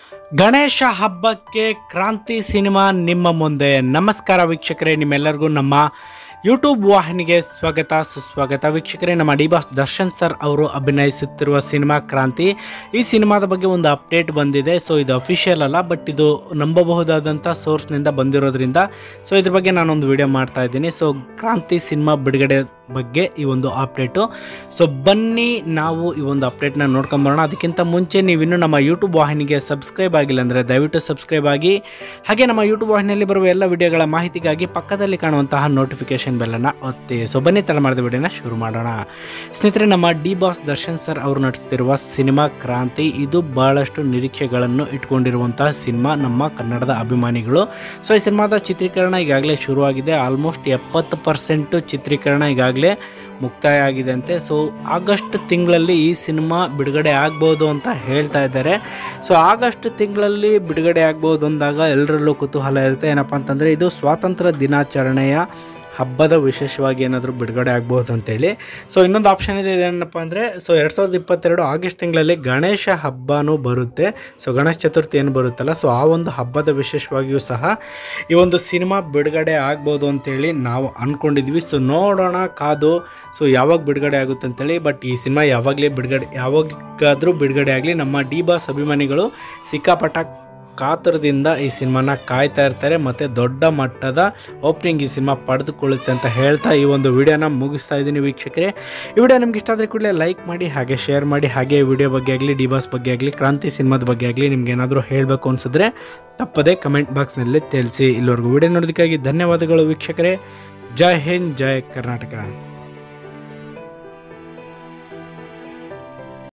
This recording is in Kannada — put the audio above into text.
ಗಣೇಶ ಹಬ್ಬಕ್ಕೆ ಕ್ರಾಂತಿ ಸಿನಿಮಾ ನಿಮ್ಮ ಮುಂದೆ ನಮಸ್ಕಾರ ವೀಕ್ಷಕರೇ ನಿಮ್ಮೆಲ್ಲರಿಗೂ ನಮ್ಮ ಯೂಟ್ಯೂಬ್ ವಾಹಿನಿಗೆ ಸ್ವಾಗತ ಸುಸ್ವಾಗತ ವೀಕ್ಷಕರೇ ನಮ್ಮ ಡಿ ಬಾಸ್ ದರ್ಶನ್ ಸರ್ ಅವರು ಅಭಿನಯಿಸುತ್ತಿರುವ ಸಿನಿಮಾ ಕ್ರಾಂತಿ ಈ ಸಿನಿಮಾದ ಬಗ್ಗೆ ಒಂದು ಅಪ್ಡೇಟ್ ಬಂದಿದೆ ಸೊ ಇದು ಅಫಿಷಿಯಲ್ ಅಲ್ಲ ಬಟ್ ಇದು ನಂಬಬಹುದಾದಂಥ ಸೋರ್ಸ್ನಿಂದ ಬಂದಿರೋದ್ರಿಂದ ಸೊ ಇದ್ರ ಬಗ್ಗೆ ನಾನೊಂದು ವಿಡಿಯೋ ಮಾಡ್ತಾ ಇದ್ದೀನಿ ಸೊ ಕ್ರಾಂತಿ ಸಿನಿಮಾ ಬಿಡುಗಡೆ ಬಗ್ಗೆ ಈ ಒಂದು ಅಪ್ಡೇಟು ಸೊ ಬನ್ನಿ ನಾವು ಈ ಒಂದು ಅಪ್ಡೇಟ್ನ ನೋಡ್ಕೊಂಬರೋಣ ಅದಕ್ಕಿಂತ ಮುಂಚೆ ನೀವಿನ್ನೂ ನಮ್ಮ ಯೂಟ್ಯೂಬ್ ವಾಹಿನಿಗೆ ಸಬ್ಸ್ಕ್ರೈಬ್ ಆಗಿಲ್ಲ ಅಂದರೆ ದಯವಿಟ್ಟು ಸಬ್ಸ್ಕ್ರೈಬ್ ಆಗಿ ಹಾಗೆ ನಮ್ಮ ಯೂಟ್ಯೂಬ್ ವಾಹಿನಿಯಲ್ಲಿ ಬರುವ ಎಲ್ಲ ವಿಡಿಯೋಗಳ ಮಾಹಿತಿಗಾಗಿ ಪಕ್ಕದಲ್ಲಿ ಕಾಣುವಂತಹ ನೋಟಿಫಿಕೇಶನ್ ಬೆಲ್ಲನ್ನು ಒತ್ತಿ ಸೊ ಬನ್ನಿ ತಲೆ ಮಾಡಿದ ವಿಡಿಯೋನ ಶುರು ಮಾಡೋಣ ಸ್ನೇಹಿತರೆ ನಮ್ಮ ಡಿ ಬಾಸ್ ದರ್ಶನ್ ಸರ್ ಅವರು ನಡೆಸ್ತಿರುವ ಸಿನಿಮಾ ಕ್ರಾಂತಿ ಇದು ಬಹಳಷ್ಟು ನಿರೀಕ್ಷೆಗಳನ್ನು ಇಟ್ಕೊಂಡಿರುವಂತಹ ಸಿನಿಮಾ ನಮ್ಮ ಕನ್ನಡದ ಅಭಿಮಾನಿಗಳು ಸೊ ಈ ಸಿನಿಮಾದ ಚಿತ್ರೀಕರಣ ಈಗಾಗಲೇ ಶುರುವಾಗಿದೆ ಆಲ್ಮೋಸ್ಟ್ ಎಪ್ಪತ್ತು ಪರ್ಸೆಂಟು ಚಿತ್ರೀಕರಣ ಈಗಾಗಲೇ ಮುಕ್ತಾಯ ಆಗಿದೆ ಅಂತೆ ಸೊ ಆಗಸ್ಟ್ ತಿಂಗಳಲ್ಲಿ ಈ ಸಿನಿಮಾ ಬಿಡುಗಡೆ ಆಗ್ಬೋದು ಅಂತ ಹೇಳ್ತಾ ಇದ್ದಾರೆ ಸೊ ಆಗಸ್ಟ್ ತಿಂಗಳಲ್ಲಿ ಬಿಡುಗಡೆ ಆಗ್ಬೋದು ಅಂದಾಗ ಎಲ್ಲರಲ್ಲೂ ಕುತೂಹಲ ಇರುತ್ತೆ ಏನಪ್ಪ ಅಂತಂದರೆ ಇದು ಸ್ವಾತಂತ್ರ್ಯ ದಿನಾಚರಣೆಯ ಹಬ್ಬದ ವಿಶೇಷವಾಗಿ ಏನಾದರೂ ಬಿಡುಗಡೆ ಆಗ್ಬೋದು ಅಂತೇಳಿ ಸೊ ಇನ್ನೊಂದು ಆಪ್ಷನ್ ಇದೆ ಏನಪ್ಪ ಅಂದರೆ ಸೊ ಎರಡು ಸಾವಿರದ ಇಪ್ಪತ್ತೆರಡು ಆಗಸ್ಟ್ ತಿಂಗಳಲ್ಲಿ ಗಣೇಶ ಹಬ್ಬನೂ ಬರುತ್ತೆ ಸೊ ಗಣೇಶ ಚತುರ್ಥಿ ಏನು ಬರುತ್ತಲ್ಲ ಸೊ ಆ ಒಂದು ಹಬ್ಬದ ವಿಶೇಷವಾಗಿಯೂ ಸಹ ಈ ಒಂದು ಸಿನಿಮಾ ಬಿಡುಗಡೆ ಆಗ್ಬೋದು ಅಂತೇಳಿ ನಾವು ಅಂದ್ಕೊಂಡಿದ್ವಿ ಸೊ ನೋಡೋಣ ಕಾದು ಸೊ ಯಾವಾಗ ಬಿಡುಗಡೆ ಆಗುತ್ತೆ ಅಂತೇಳಿ ಬಟ್ ಈ ಸಿನಿಮಾ ಯಾವಾಗಲೇ ಬಿಡುಗಡೆ ಯಾವಾಗಾದರೂ ಬಿಡುಗಡೆ ಆಗಲಿ ನಮ್ಮ ಡಿ ಬಾಸ್ ಅಭಿಮಾನಿಗಳು ಸಿಕ್ಕಾಪಟ್ಟ ಕಾತರದಿಂದ ಈ ಸಿನಿಮಾನ ಕಾಯ್ತಾ ಇರ್ತಾರೆ ಮತ್ತು ದೊಡ್ಡ ಮಟ್ಟದ ಓಪನಿಂಗ್ ಈ ಸಿನಿಮಾ ಪಡೆದುಕೊಳ್ಳುತ್ತೆ ಅಂತ ಹೇಳ್ತಾ ಈ ಒಂದು ವಿಡಿಯೋನ ಮುಗಿಸ್ತಾ ಇದ್ದೀನಿ ವೀಕ್ಷಕರೇ ಈ ವಿಡಿಯೋ ನಿಮ್ಗೆ ಇಷ್ಟ ಆದರೆ ಕೂಡಲೇ ಲೈಕ್ ಮಾಡಿ ಹಾಗೆ ಶೇರ್ ಮಾಡಿ ಹಾಗೆ ಈ ವಿಡಿಯೋ ಬಗ್ಗೆ ಆಗಲಿ ಡಿಬಾಸ್ ಬಗ್ಗೆ ಆಗಲಿ ಕ್ರಾಂತಿ ಸಿನಿಮಾದ ಬಗ್ಗೆ ಆಗಲಿ ನಿಮ್ಗೆ ಏನಾದರೂ ಹೇಳಬೇಕು ಅನಿಸಿದ್ರೆ ತಪ್ಪದೆ ಕಮೆಂಟ್ ಬಾಕ್ಸ್ನಲ್ಲಿ ತಿಳಿಸಿ ಇಲ್ಲಿವರೆಗೂ ವಿಡಿಯೋ ನೋಡೋದಕ್ಕಾಗಿ ಧನ್ಯವಾದಗಳು ವೀಕ್ಷಕರೇ ಜೈ ಹಿಂದ್ ಜೈ ಕರ್ನಾಟಕ